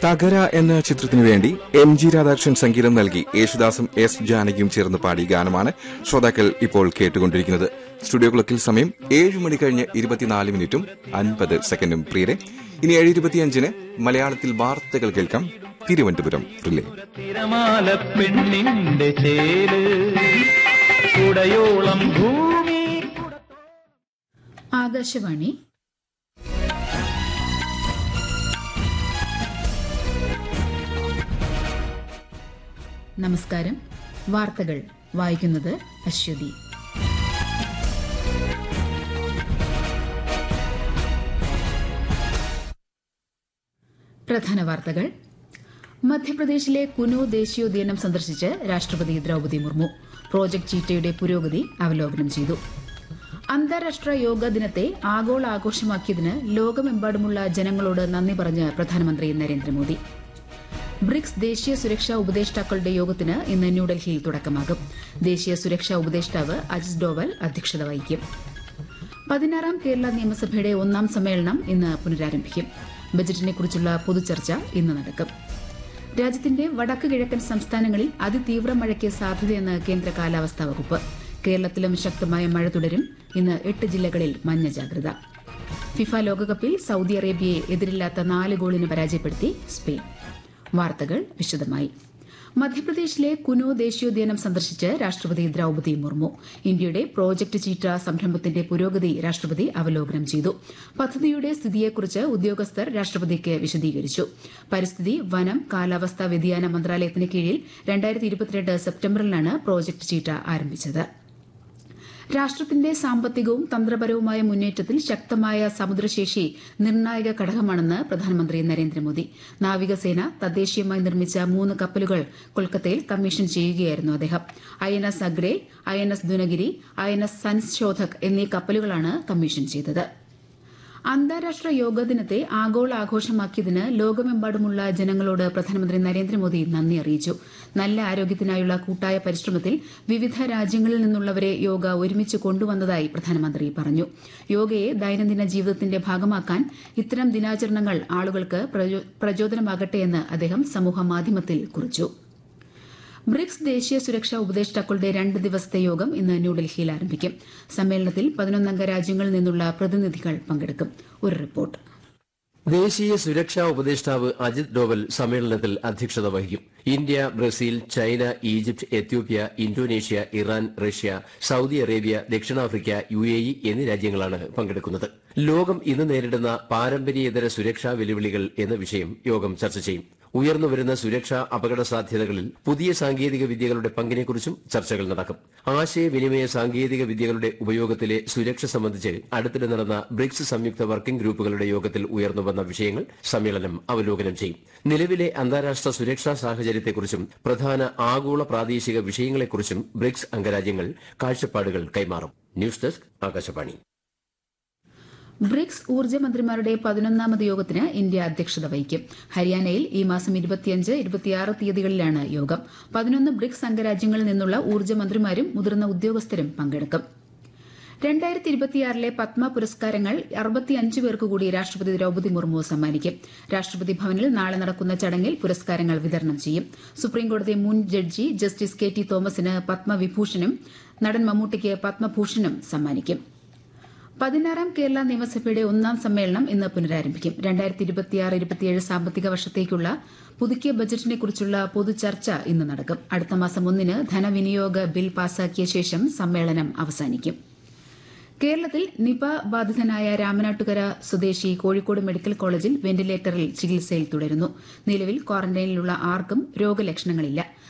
തകര എന്ന ചിത്രത്തിനു വേണ്ടി എം ജി രാധാകൃഷ്ണൻ സംഗീതം നൽകി യേശുദാസും എസ് ജാനകിയും ചേർന്ന് പാടി ഗാനമാണ് ശ്രോതാക്കൾ ഇപ്പോൾ കേട്ടുകൊണ്ടിരിക്കുന്നത് സ്റ്റുഡിയോ ക്ലക്കിൽ സമയം ഏഴ് മണി കഴിഞ്ഞ് ഇരുപത്തിനാല് മിനിറ്റും അൻപത് സെക്കൻഡും പ്രിയരെ ഇനി ഏഴ് ഇരുപത്തിയഞ്ചിന് മലയാളത്തിൽ വാർത്തകൾ കേൾക്കാം തിരുവനന്തപുരം റിലേ തിരമാല പെണ്ണിന്റെ ചേല് കുടയോളം ഭൂമി ആകാശവാണി നമസ്കാരം വാർത്തകൾ വായിക്കുന്നത് അശ്വതി പ്രധാന വാർത്തകൾ മധ്യപ്രദേശിലെ കുനു ദേശീയോദ്യാനം സന്ദർശിച്ച് രാഷ്ട്രപതി ദ്രൌപദി മുർമു പ്രോജക്ട് ചീറ്റയുടെ പുരോഗതി അവലോകനം ചെയ്തു അന്താരാഷ്ട്ര യോഗ ദിനത്തെ ആഗോള ആഘോഷമാക്കിയതിന് ലോകമെമ്പാടുമുള്ള ജനങ്ങളോട് നന്ദി പറഞ്ഞ് പ്രധാനമന്ത്രി നരേന്ദ്രമോദി ബ്രിക്സ് ദേശീയ സുരക്ഷാ ഉപദേഷ്ടാക്കളുടെ യോഗത്തിന് ഇന്ന് ന്യൂഡൽഹിയിൽ തുടക്കമാകും ദേശീയ സുരക്ഷാ ഉപദേഷ്ടാവ് അജിത് ഡോവൽ അധ്യക്ഷത വഹിക്കും പതിനാറാം കേരള നിയമസഭയുടെ ഒന്നാം സമ്മേളനം ഇന്ന് പുനരാരംഭിക്കും ബജറ്റിനെക്കുറിച്ചുള്ള പൊതുചർച്ച ഇന്ന് നടക്കും രാജ്യത്തിന്റെ വടക്ക് കിഴക്കൻ സംസ്ഥാനങ്ങളിൽ അതിതീവ്ര മഴയ്ക്ക് സാധ്യതയെന്ന് കേന്ദ്ര കാലാവസ്ഥാ വകുപ്പ് കേരളത്തിലും ശക്തമായ മഴ തുടരും ഇന്ന് എട്ട് ജില്ലകളിൽ മഞ്ഞ ജാഗ്രത ഫിഫ ലോകകപ്പിൽ സൌദി അറേബ്യയെ എതിരില്ലാത്ത നാല് ഗോളിന് പരാജയപ്പെടുത്തി സ്പെയിൻ വാർത്തകൾ വിശദമായി മധ്യപ്രദേശിലെ കുനോ ദേശീയോദ്യാനം സന്ദർശിച്ച് രാഷ്ട്രപതി ദ്രൌപദി മുർമു ഇന്ത്യയുടെ പ്രോജക്ട് ചീറ്റ സംരംഭത്തിന്റെ പുരോഗതി രാഷ്ട്രപതി അവലോകനം ചെയ്തു പദ്ധതിയുടെ സ്ഥിതിയെക്കുറിച്ച് ഉദ്യോഗസ്ഥർ രാഷ്ട്രപതിക്ക് വിശദീകരിച്ചു പരിസ്ഥിതി വനം കാലാവസ്ഥാ വ്യതിയാന മന്ത്രാലയത്തിന് കീഴിൽ രണ്ടായിരത്തി ഇരുപത്തിരണ്ട് സെപ്റ്റംബറിലാണ് പ്രോജക്ട് ചീറ്റ ആരംഭിച്ചത് രാഷ്ട്രത്തിന്റെ സാമ്പത്തികവും തന്ത്രപരവുമായ മുന്നേറ്റത്തിൽ ശക്തമായ സമുദ്രശേഷി നിർണായക ഘടകമാണെന്ന് പ്രധാനമന്ത്രി നരേന്ദ്രമോദി നാവികസേന തദ്ദേശീയമായി നിർമ്മിച്ച മൂന്ന് കപ്പലുകൾ കൊൽക്കത്തയിൽ കമ്മീഷൻ ചെയ്യുകയായിരുന്നു അദ്ദേഹം I N S Agray I N S Dunagiri I N S Sanshodhak എന്നീ കപ്പലുകളാണ് കമ്മീഷൻ ചെയ്തത് അന്താരാഷ്ട്ര യോഗ ദിനത്തെ ആഗോള ആഘോഷമാക്കിയതിന് ലോകമെമ്പാടുമുള്ള ജനങ്ങളോട് പ്രധാനമന്ത്രി നരേന്ദ്രമോദി നന്ദി അറിയിച്ചു നല്ല ആരോഗ്യത്തിനായുള്ള കൂട്ടായ പരിശ്രമത്തിൽ വിവിധ രാജ്യങ്ങളിൽ നിന്നുള്ളവരെ യോഗ ഒരുമിച്ച് കൊണ്ടുവന്നതായി പ്രധാനമന്ത്രി പറഞ്ഞു യോഗയെ ദൈനംദിന ജീവിതത്തിന്റെ ഭാഗമാക്കാൻ ഇത്തരം ദിനാചരണങ്ങൾ ആളുകൾക്ക് പ്രചോ- പ്രചോദനമാകട്ടെയെന്ന് അദ്ദേഹം സമൂഹമാധ്യമത്തിൽ കുറിച്ചു ബ്രിക്സ് ദേശീയ സുരക്ഷാ ഉപദേഷ്ടാക്കളുടെ രണ്ട് ദിവസത്തെ യോഗം ഇന്ന് ന്യൂഡൽഹിയിൽ ആരംഭിക്കും സമ്മേളനത്തിൽ പതിനൊന്നംഗ രാജ്യങ്ങളിൽ നിന്നുള്ള പ്രതിനിധികൾ പങ്കെടുക്കും ഒരു റിപ്പോർട്ട് ദേശീയ സുരക്ഷാ ഉപദേഷ്ടാവ് അജിത് ഡോവൽ സമ്മേളനത്തിൽ അധ്യക്ഷത വഹിക്കും India Brazil China Egypt Ethiopia Indonesia Iran Russia Saudi Arabia ദക്ഷിണാഫ്രിക്ക യു എ ഇ എന്നീ രാജ്യങ്ങളാണ് പങ്കെടുക്കുന്നത് ലോകം ഇന്ന് നേരിടുന്ന പാരമ്പര്യേതര സുരക്ഷാ വെല്ലുവിളികൾ എന്ന വിഷയം യോഗം ചർച്ച ചെയ്യും ഉയർന്നുവരുന്ന സുരക്ഷാ അപകട സാധ്യതകളിൽ പുതിയ സാങ്കേതിക വിദ്യകളുടെ പങ്കിനെക്കുറിച്ചും ചർച്ചകൾ നടക്കും ആശയവിനിമയ സാങ്കേതിക വിദ്യകളുടെ ഉപയോഗത്തിലെ സുരക്ഷ സംബന്ധിച്ച് അടുത്തിടെ നടന്ന ബ്രിക്സ് സംയുക്ത വർക്കിംഗ് ഗ്രൂപ്പുകളുടെ യോഗത്തിൽ ഉയർന്നുവന്ന വിഷയങ്ങൾ സമ്മേളനം അവലോകനം ചെയ്യും നിലവിലെ അന്താരാഷ്ട്ര സുരക്ഷാ സാഹചര്യത്തെക്കുറിച്ചും പ്രധാന ആഗോള പ്രാദേശിക വിഷയങ്ങളെക്കുറിച്ചും ബ്രിക്സ് അംഗരാജ്യങ്ങൾ കാഴ്ചപ്പാടുകൾ കൈമാറും ന്യൂസ് ഡെസ്ക് ആകാശവാണി ബ്രിക്സ് ഊർജ്ജ മന്ത്രിമാരുടെ പതിനൊന്നാമത് യോഗത്തിന് ഇന്ത്യ അധ്യക്ഷത വഹിക്കും ഹരിയാനയിൽ ഈ മാസം ഇരുപത്തിയഞ്ച് ഇരുപത്തിയാറ് തീയതികളിലാണ് യോഗം പതിനൊന്ന് ബ്രിക്സ് അംഗരാജ്യങ്ങളിൽ നിന്നുള്ള ഊർജ്ജ മന്ത്രിമാരും മുതിർന്ന ഉദ്യോഗസ്ഥരും പങ്കെടുക്കും രണ്ടായിരത്തി ഇരുപത്തിയാറിലെ പത്മ പുരസ്കാരങ്ങൾ അറുപത്തിയഞ്ച് പേർക്ക് കൂടി രാഷ്ട്രപതി ദ്രൌപദി മുർമു സമ്മാനിക്കും രാഷ്ട്രപതി ഭവനിൽ നാളെ നടക്കുന്ന ചടങ്ങിൽ പുരസ്കാരങ്ങൾ വിതരണം ചെയ്യും സുപ്രീംകോടതി മുൻ ജഡ്ജി ജസ്റ്റിസ് കെ ടി തോമസിന് പത്മവിഭൂഷണും നടൻ മമ്മൂട്ടിക്ക് പത്മഭൂഷണും സമ്മാനിക്കും പതിനാറാം കേരള നിയമസഭയുടെ ഒന്നാം സമ്മേളനം ഇന്ന് പുനരാരംഭിക്കും രണ്ടായിരത്തി ഇരുപത്തിയാറ് ഇരുപത്തിയേഴ് സാമ്പത്തിക വർഷത്തേക്കുള്ള പുതുക്കിയ ബജറ്റിനെക്കുറിച്ചുള്ള പൊതുചർച്ച ഇന്ന് നടക്കും അടുത്ത മാസം ഒന്നിന് ധനവിനിയോഗ ബിൽ പാസാക്കിയ ശേഷം സമ്മേളനം അവസാനിക്കും കേരളത്തിൽ നിപ ബാധിതനായ രാമനാട്ടുകര സ്വദേശി കോഴിക്കോട് മെഡിക്കൽ കോളേജിൽ വെന്റിലേറ്ററിൽ ചികിത്സയിൽ തുടരുന്നു നിലവിൽ ക്വാറന്റൈനിലുള്ള ആർക്കും രോഗലക്ഷണങ്ങളില്ല